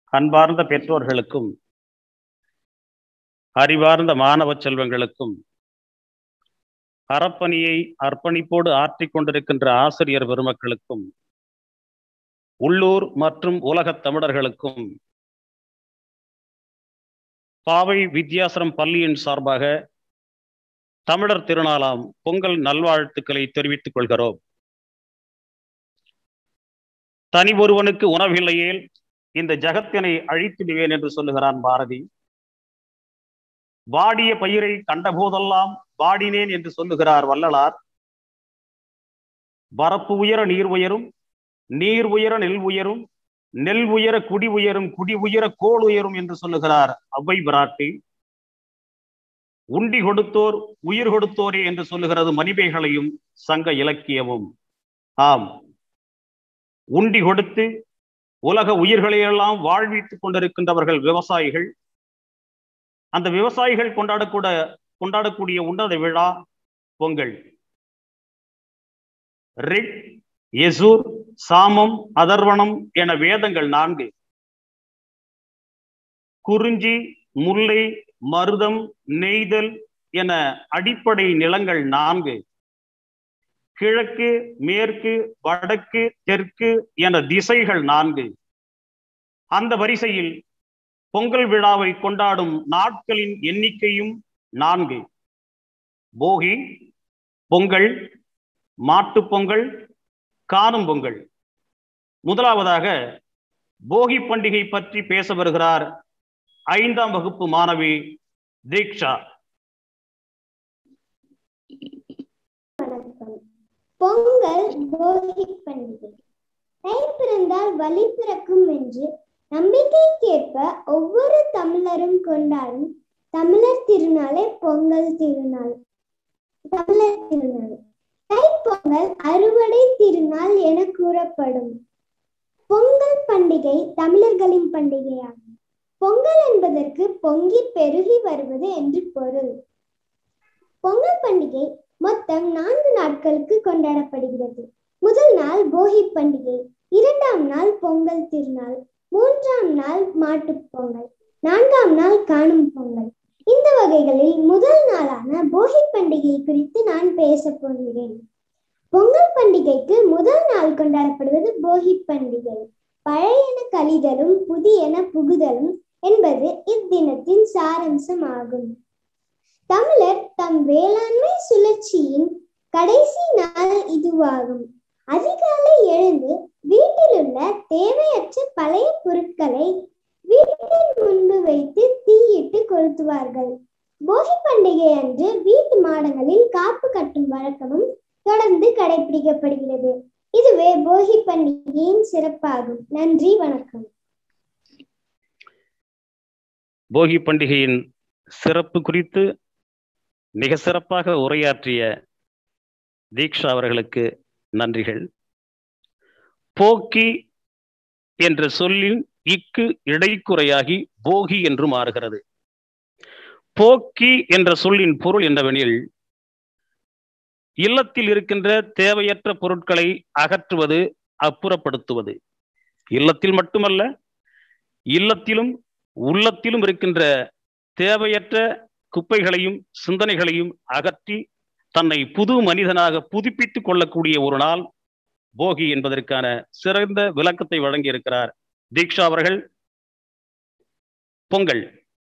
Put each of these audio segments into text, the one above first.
அன்பார்ந்த பெற்றோர்களுக்கும் அறிவார்ந்த மாணவ செல்வங்களுக்கும் அறப்பணியை அர்ப்பணிப்போடு ஆற்றிக் கொண்டிருக்கின்ற ஆசிரியர் பெருமக்களுக்கும் உள்ளூர் மற்றும் உலகத் தமிழர்களுக்கும் பாவை வித்யாசரம் பள்ளியின் சார்பாக தமிழர் திருநாளாம் பொங்கல் நல்வாழ்த்துக்களை தெரிவித்துக் கொள்கிறோம் தனி ஒருவனுக்கு உணவில்லையேல் இந்த ஜகத்தினை அழித்திடுவேன் என்று சொல்லுகிறான் பாரதி வாடிய பயிரை கண்டபோதெல்லாம் வாடினேன் என்று சொல்லுகிறார் வள்ளலார் வரப்பு உயர நீர் உயரும் நீர் உயர நெல் உயரும் நெல் உயர குடி உயரும் குடி உயர கோள் உயரும் என்று சொல்லுகிறார் அவ்வை பிராட்டி உண்டி கொடுத்தோர் உயிர் கொடுத்தோரே என்று சொல்லுகிறது மணிமேகலையும் சங்க இலக்கியமும் ஆம் உண்டி கொடுத்து உலக உயிர்களையெல்லாம் வாழ்வித்துக் கொண்டிருக்கின்றவர்கள் விவசாயிகள் அந்த விவசாயிகள் கொண்டாடக்கூட கொண்டாடக்கூடிய உன்னத விழா பொங்கல் ரிக் யசூர் சாமம் அதர்வனம் என வேதங்கள் நான்கு குறிஞ்சி முல்லை மருதம் நெய்தல் என அடிப்படை நிலங்கள் நான்கு கிழக்கு மேற்கு வடக்கு தெற்கு என திசைகள் நான்கு அந்த வரிசையில் பொங்கல் விழாவை கொண்டாடும் நாட்களின் எண்ணிக்கையும் நான்கு போகி பொங்கல் மாட்டு பொங்கல் காணும் பொங்கல் முதலாவதாக போகி பண்டிகை பற்றி பேச வருகிறார் ஐந்தாம் வகுப்பு மாணவி தீக்ஷா வணக்கம் பொங்கல் போகி பண்டிகை தை பிறந்தால் வழி பிறக்கும் என்று நம்பிக்கைக்கேற்ப ஒவ்வொரு தமிழரும் கொண்டாடும் தமிழர் திருநாளே பொங்கல் திருநாள் தமிழர் திருநாள் தைப்பொங்கல் அறுவடை திருநாள் என கூறப்படும் பொங்கல் பண்டிகை தமிழர்களின் பண்டிகையாகும் பொங்கல் என்பதற்கு பொங்கி பெருகி வருவது என்று பொருள் பொங்கல் பண்டிகை மொத்தம் நான்கு நாட்களுக்கு கொண்டாடப்படுகிறது முதல் நாள் போகி பண்டிகை இரண்டாம் நாள் பொங்கல் திருநாள் மூன்றாம் நாள் மாட்டுப் பொங்கல் நான்காம் நாள் காணும் பொங்கல் இந்த வகைகளில் முதல் நாளான போகி பண்டிகை குறித்து நான் பேச போகிறேன் பொங்கல் பண்டிகைக்கு முதல் நாள் கொண்டாடப்படுவது போகி பண்டிகை பழையன கழிதலும் புதியன புகுதலும் என்பது இத்தினத்தின் சாரம்சம் ஆகும் தமிழர் தம் வேளாண்மை சுழற்சியின் கடைசி நாள் இதுவாகும் அதிகாலை எழுந்து வீட்டிலுள்ள தேவையற்ற பழைய பொருட்களை வீட்டின் முன்பு வைத்து தீயிட்டு கொளுத்துவார்கள் போகி பண்டிகை அன்று வீட்டு மாடங்களில் காப்பு கட்டும் வழக்கமும் தொடர்ந்து கடைபிடிக்கப்படுகிறது இதுவே போகி பண்டிகையின் சிறப்பாகும் நன்றி வணக்கம் போகி பண்டிகையின் சிறப்பு குறித்து மிக சிறப்பாக உரையாற்றிய தீக்ஷா அவர்களுக்கு நன்றிகள் போக்கி என்ற சொல்லின் இக்கு இடைக்குறையாகி போகி என்று மாறுகிறது போக்கி என்ற சொல்லின் பொருள் என்னவெனில் இல்லத்தில் இருக்கின்ற தேவையற்ற பொருட்களை அகற்றுவது அப்புறப்படுத்துவது இல்லத்தில் மட்டுமல்ல இல்லத்திலும் உள்ளத்திலும் இருக்கின்ற தேவையற்ற குப்பைகளையும் சிந்தனைகளையும் அகற்றி தன்னை புது மனிதனாக புதுப்பித்துக் கொள்ளக்கூடிய ஒரு நாள் போகி என்பதற்கான சிறந்த விளக்கத்தை வழங்கியிருக்கிறார் தீக்ஷா அவர்கள் பொங்கல்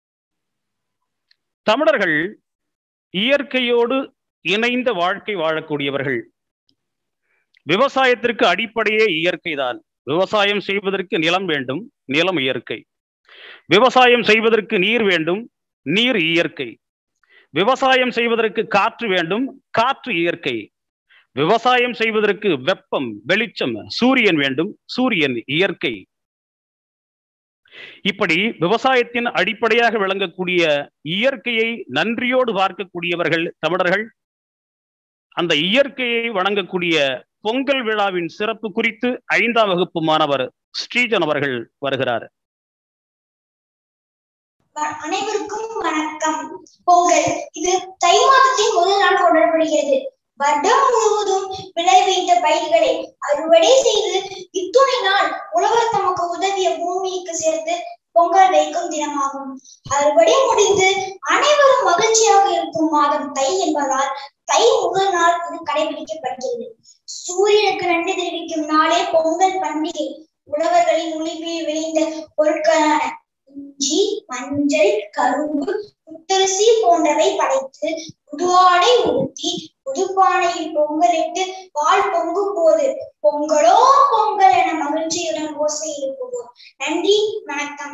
தமிழர்கள் இயற்கையோடு இணைந்த வாழ்க்கை வாழக்கூடியவர்கள் விவசாயத்திற்கு அடிப்படையே இயற்கைதான் விவசாயம் செய்வதற்கு நிலம் வேண்டும் நிலம் இயற்கை விவசாயம் செய்வதற்கு நீர் வேண்டும் நீர் இயற்கை விவசாயம் செய்வதற்கு காற்று வேண்டும் காற்று இயற்கை விவசாயம் செய்வதற்கு வெப்பம் வெளிச்சம் சூரியன் வேண்டும் சூரியன் இயற்கை இப்படி விவசாயத்தின் அடிப்படையாக விளங்கக்கூடிய இயற்கையை நன்றியோடு பார்க்கக்கூடியவர்கள் தமிழர்கள் அந்த இயற்கையை வணங்கக்கூடிய பொங்கல் விழாவின் சிறப்பு குறித்து ஐந்தாம் வகுப்பு மாணவர் ஸ்ரீஜன் அவர்கள் வருகிறார் அனைவருக்கும் வணக்கம் பொங்கல் இது தை மாதத்தின் முதல் நாள் கொண்டாடப்படுகிறது வருடம் முழுவதும் விளைவித்த பயிர்களை அறுவடை செய்து இத்துணை நாள் உழவர் தமக்கு உதவிய பூமிக்கு சேர்த்து தினமாகும் அறுவடை முடிந்து அனைவரும் மகிழ்ச்சியாக இருக்கும் மாதம் தை என்பதால் தை முதல் நாள் இது கடைபிடிக்கப்படுகிறது சூரியனுக்கு நன்றி தெரிவிக்கும் நாளே பொங்கல் பண்டிகை உழவர்களின் உழைப்பில் விளைந்த பொருட்களான இஞ்சி மஞ்சள் கரும்பு புத்தரிசி போன்றவை படைத்து புதுவாடை உடுத்தி புதுப்பானையில் பொங்கலிட்டு பால் பொங்கும் போது பொங்கலோ பொங்கல் என மகிழ்ச்சியுடன் ஓசை எழுப்புவோம் நன்றி வணக்கம்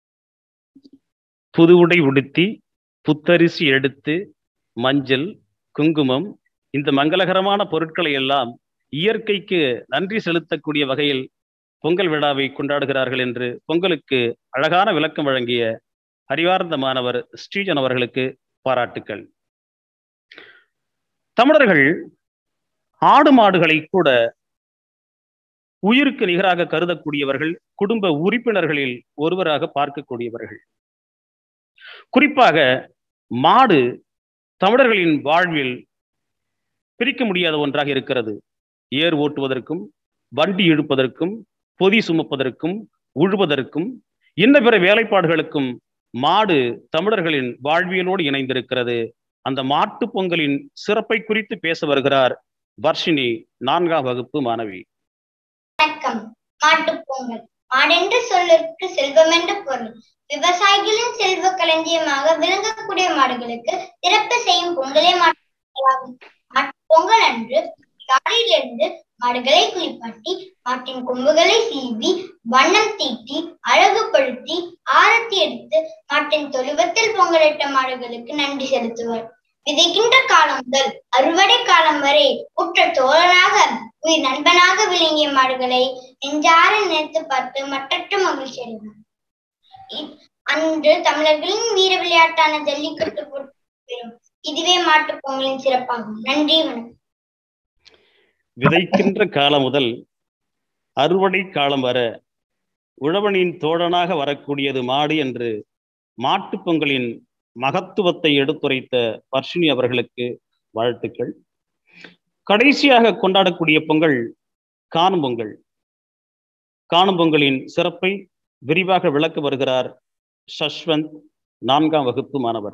புது உடை உடுத்தி புத்தரிசி எடுத்து மஞ்சள் குங்குமம் இந்த மங்களகரமான பொருட்களை எல்லாம் இயற்கைக்கு நன்றி செலுத்தக்கூடிய வகையில் பொங்கல் விழாவை கொண்டாடுகிறார்கள் என்று பொங்கலுக்கு அழகான விளக்கம் வழங்கிய அறிவார்ந்த மாணவர் ஸ்ரீஜன் அவர்களுக்கு பாராட்டுக்கள் தமிழர்கள் ஆடு மாடுகளை கூட உயிருக்கு நிகராக கருதக்கூடியவர்கள் குடும்ப உறுப்பினர்களில் ஒருவராக பார்க்கக்கூடியவர்கள் குறிப்பாக மாடு தமிழர்களின் வாழ்வில் பிரிக்க முடியாத ஒன்றாக இருக்கிறது ஏர் ஓட்டுவதற்கும் வண்டி இழுப்பதற்கும் பொதி சுமப்பதற்கும் உழுவதற்கும் இன்ன பிற வேலைப்பாடுகளுக்கும் மாடு தமிழர்களின் வாழ்வியலோடு இணைந்திருக்கிறது அந்த மாட்டு பொங்கலின் சிறப்பை குறித்து பேச வருகிறார் வர்ஷினி நான்காம் வகுப்பு மாணவி வணக்கம் மாட்டுப் பொங்கல் மாடென்ற சொல்லிற்கு செல்வம் என்று பொருள் விவசாயிகளின் செல்வ களஞ்சியமாக விளங்கக்கூடிய மாடுகளுக்கு சிறப்பு செய்யும் பொங்கலே மாட்டுப்பொங்கலாகும் மாட்டுப் பொங்கல் அன்று காலையிலிருந்து மாடுகளை குளிப்பாட்டி மாட்டின் கொம்புகளை சீவி வண்ணம் தீட்டி அழகுபடுத்தி ஆரத்தி எடுத்து மாட்டின் தொழுவத்தில் பொங்கலிட்ட மாடுகளுக்கு நன்றி செலுத்துவர் விதைக்கின்ற காலம் முதல் அறுவடை காலம் வரை உற்ற தோழனாக உயிர் நண்பனாக விளங்கிய மாடுகளை நெஞ்சார நினைத்து பார்த்து மற்றற்ற மகிழ்ச்சி அடைவார் இ- அன்று தமிழர்களின் வீர விளையாட்டான ஜல்லிக்கட்டு போட்டி பெறும் இதுவே மாட்டுப் பொங்கலின் சிறப்பாகும் நன்றி வணக்கம் விதைக்கின்ற காலம் முதல் அறுவடை காலம் வர உழவனின் தோழனாக வரக்கூடியது மாடு என்று மாட்டுப் பொங்கலின் மகத்துவத்தை எடுத்துரைத்த வர்ஷினி அவர்களுக்கு வாழ்த்துக்கள் கடைசியாக கொண்டாடக்கூடிய பொங்கல் காணும் பொங்கல் காணும் பொங்கலின் சிறப்பை விரிவாக விளக்க வருகிறார் சஷ்வந்த் நான்காம் வகுப்பு மாணவர்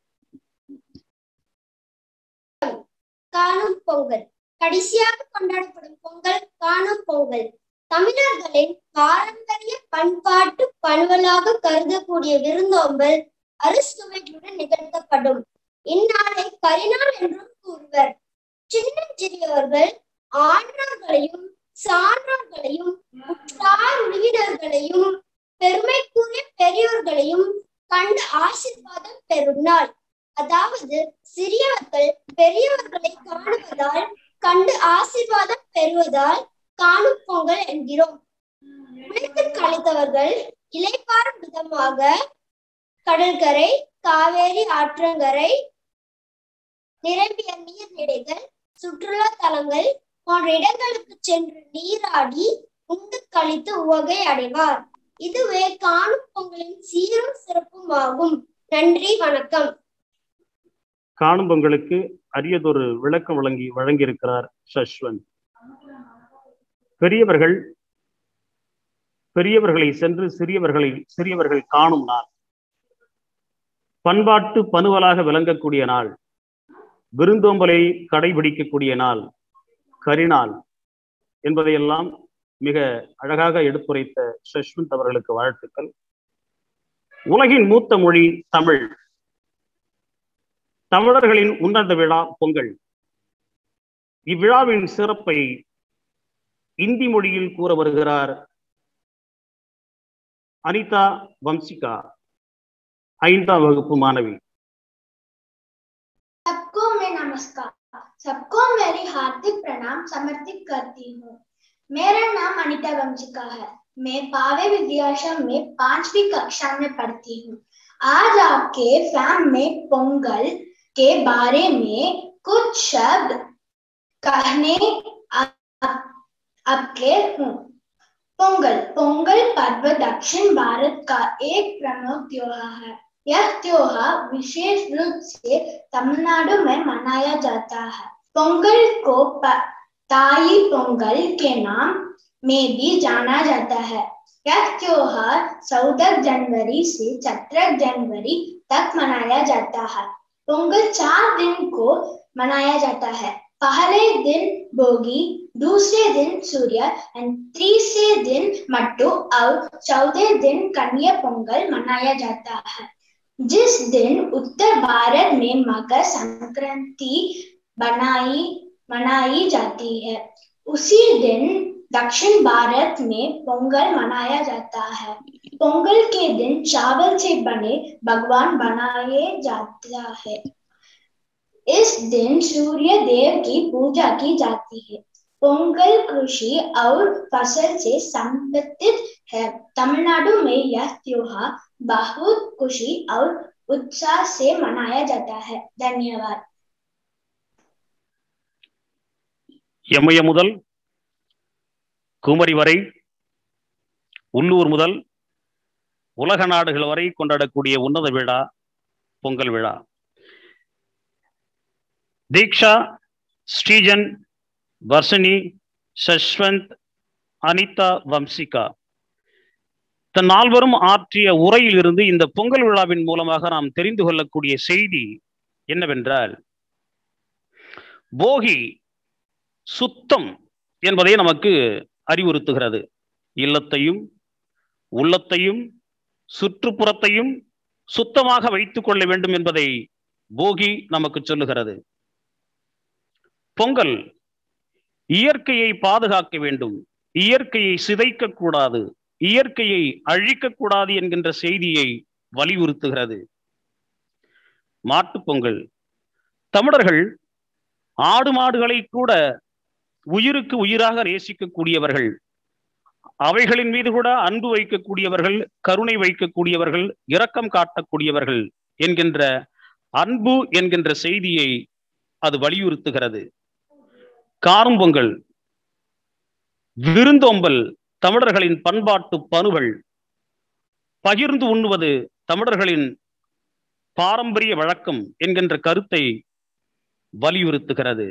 காணும் பொங்கல் கடைசியாக கொண்டாடப்படும் பொங்கல் காணும் பொங்கல் தமிழர்களின் பாரம்பரிய பண்பாட்டு பணுவலாக கருதக்கூடிய விருந்தோம்பல் அறுசுவைகளுடன் நிகழ்த்தப்படும் இந்நாளை கரிநாள் என்றும் கூறுவர் சின்னஞ்சிறியவர்கள் ஆன்றோர்களையும் சான்றோர்களையும் உற்றார் உறவினர்களையும் பெருமைக்குரிய பெரியோர்களையும் கண்டு ஆசீர்வாதம் பெறும் நாள் அதாவது சிறியவர்கள் பெரியவர்களை காணுவதால் கண்டு ஆசீர்வாதம் பெறுவதால் காணும் பொங்கல் என்கிறோம் உழைத்து கழித்தவர்கள் இலைப்பாறும் விதமாக கடற்கரை காவேரி ஆற்றங்கரை நிரம்பிய நீர்நிலைகள் சுற்றுலா தலங்கள் போன்ற இடங்களுக்கு சென்று நீராடி உண்டு கழித்து உவகை அடைவார் இதுவே காணும் பொங்கலின் சீரும் சிறப்பும் ஆகும் நன்றி வணக்கம் காணும் பொங்கலுக்கு அரியதொரு விளக்கம் வழங்கி வழங்கியிருக்கிறார் சஷ்வந்த் பெரியவர்கள் பெரியவர்களை சென்று சிறியவர்களை சிறியவர்கள் காணும் நாள் பண்பாட்டு பணுவலாக விளங்கக்கூடிய நாள் விருந்தோம்பலை கடைபிடிக்கக்கூடிய நாள் கரிநாள் என்பதையெல்லாம் மிக அழகாக எடுத்துரைத்த சஷ்வந்த் அவர்களுக்கு வாழ்த்துக்கள் உலகின் மூத்த மொழி தமிழ் தமிழர்களின் உன்னத விழா பொங்கல் இவ்விழாவின் சிறப்பை இந்தி மொழியில் கூற வருகிறார் அனிதா வம்சிகா ஐந்தாம் வகுப்பு மாணவி सबको मैं नमस्कार सबको मेरी हार्दिक प्रणाम समर्पित करती हूँ मेरा नाम अनिता वंशिका है मैं पावे विद्याश्रम में पांचवी कक्षा में पढ़ती हूँ आज आपके फैम में पोंगल के बारे में कुछ शब्द कहने आपके हूँ पोंगल पोंगल पर्व दक्षिण भारत का एक प्रमुख त्योहार है यह त्योहार विशेष रूप से तमिलनाडु में मनाया जाता है पोंगल को प- ताई पोंगल के नाम में भी जाना जाता है यह त्योहार चौदह जनवरी से सत्रह जनवरी तक मनाया जाता है पोंगल चार दिन को मनाया जाता है पहले दिन भोगी दूसरे दिन सूर्य एंड तीसरे दिन मट्टू और चौदह दिन कन्या पोंगल मनाया जाता है जिस दिन उत्तर भारत में मकर संक्रांति बनाई मनाई जाती है उसी दिन दक्षिण भारत में पोंगल मनाया जाता है पोंगल के दिन चावल से बने भगवान बनाए जाता है इस दिन सूर्य देव की पूजा की जाती है पोंगल कृषि और फसल से संबंधित है तमिलनाडु में यह त्योहार बहुत खुशी और उत्साह से मनाया जाता है धन्यवाद எமய முதல் குமரி வரை உள்ளூர் முதல் உலக நாடுகள் வரை கொண்டாடக்கூடிய உன்னத விழா பொங்கல் விழா தீக்ஷா ஸ்ரீஜன் வர்ஷினி சஷ்வந்த் அனிதா வம்சிகா தன் நால்வரும் ஆற்றிய உரையிலிருந்து இந்த பொங்கல் விழாவின் மூலமாக நாம் தெரிந்து கொள்ளக்கூடிய செய்தி என்னவென்றால் போகி சுத்தம் என்பதை நமக்கு அறிவுறுத்துகிறது இல்லத்தையும் உள்ளத்தையும் சுற்றுப்புறத்தையும் சுத்தமாக வைத்துக் கொள்ள வேண்டும் என்பதை போகி நமக்கு சொல்லுகிறது பொங்கல் இயற்கையை பாதுகாக்க வேண்டும் இயற்கையை சிதைக்க கூடாது இயற்கையை அழிக்கக்கூடாது என்கின்ற செய்தியை வலியுறுத்துகிறது மாட்டுப் பொங்கல் தமிழர்கள் ஆடு மாடுகளை கூட உயிருக்கு உயிராக நேசிக்கக்கூடியவர்கள் அவைகளின் மீது கூட அன்பு வைக்கக்கூடியவர்கள் கருணை வைக்கக்கூடியவர்கள் இரக்கம் காட்டக்கூடியவர்கள் என்கின்ற அன்பு என்கின்ற செய்தியை அது வலியுறுத்துகிறது காரும் பொங்கல் விருந்தோம்பல் தமிழர்களின் பண்பாட்டு பணுகள் பகிர்ந்து உண்ணுவது தமிழர்களின் பாரம்பரிய வழக்கம் என்கின்ற கருத்தை வலியுறுத்துகிறது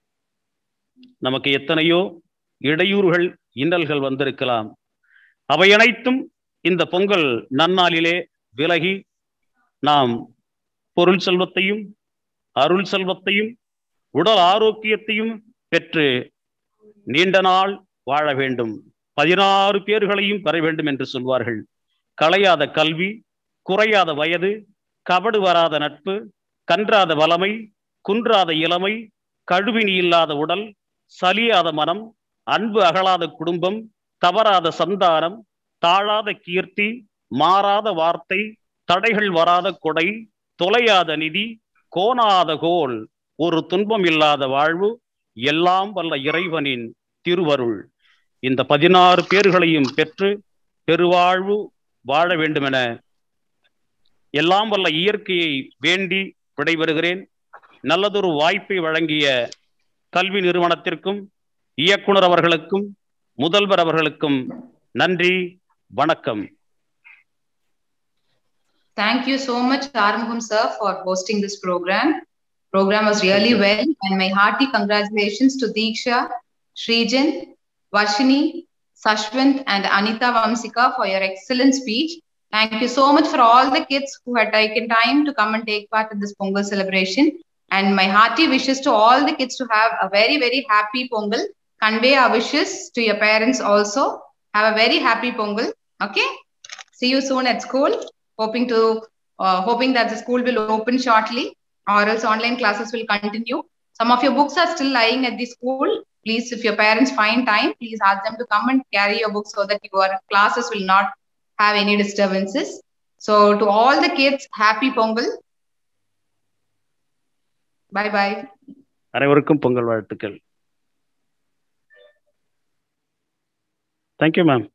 நமக்கு எத்தனையோ இடையூறுகள் இன்னல்கள் வந்திருக்கலாம் அவை அனைத்தும் இந்த பொங்கல் நன்னாளிலே விலகி நாம் பொருள் செல்வத்தையும் அருள் செல்வத்தையும் உடல் ஆரோக்கியத்தையும் பெற்று நீண்ட நாள் வாழ வேண்டும் பதினாறு பேர்களையும் பெற வேண்டும் என்று சொல்வார்கள் களையாத கல்வி குறையாத வயது கபடு வராத நட்பு கன்றாத வளமை குன்றாத இளமை கழுவினி இல்லாத உடல் சலியாத மனம் அன்பு அகலாத குடும்பம் தவறாத சந்தானம் தாழாத கீர்த்தி மாறாத வார்த்தை தடைகள் வராத கொடை தொலையாத நிதி கோணாத கோல் ஒரு துன்பம் இல்லாத வாழ்வு எல்லாம் வல்ல இறைவனின் திருவருள் இந்த பதினாறு பேர்களையும் பெற்று பெருவாழ்வு வாழ வேண்டுமென எல்லாம் வல்ல இயற்கையை வேண்டி விடைபெறுகிறேன் நல்லதொரு வாய்ப்பை வழங்கிய கல்வி நிறுவனத்திற்கும் இயக்குனர் அவர்களுக்கும் முதல்வர் அவர்களுக்கும் நன்றி வணக்கம் Thank you so much, Armugam sir, for hosting this program. Program was really well, and my hearty congratulations to Deeksha, Srijan, Varshini, Sashwant, and Anita Vamsika for your excellent speech. Thank you so much for all the kids who had taken time to come and take part in this Pongal celebration. And my hearty wishes to all the kids to have a very, very happy Pongal. Convey our wishes to your parents also. Have a very happy Pongal. Okay. See you soon at school. Hoping to, uh, hoping that the school will open shortly, or else online classes will continue. Some of your books are still lying at the school. Please, if your parents find time, please ask them to come and carry your books so that your classes will not have any disturbances. So, to all the kids, happy Pongal. Bye bye. அனைவருக்கும் பொங்கல் வாழ்த்துக்கள் thank you ma'am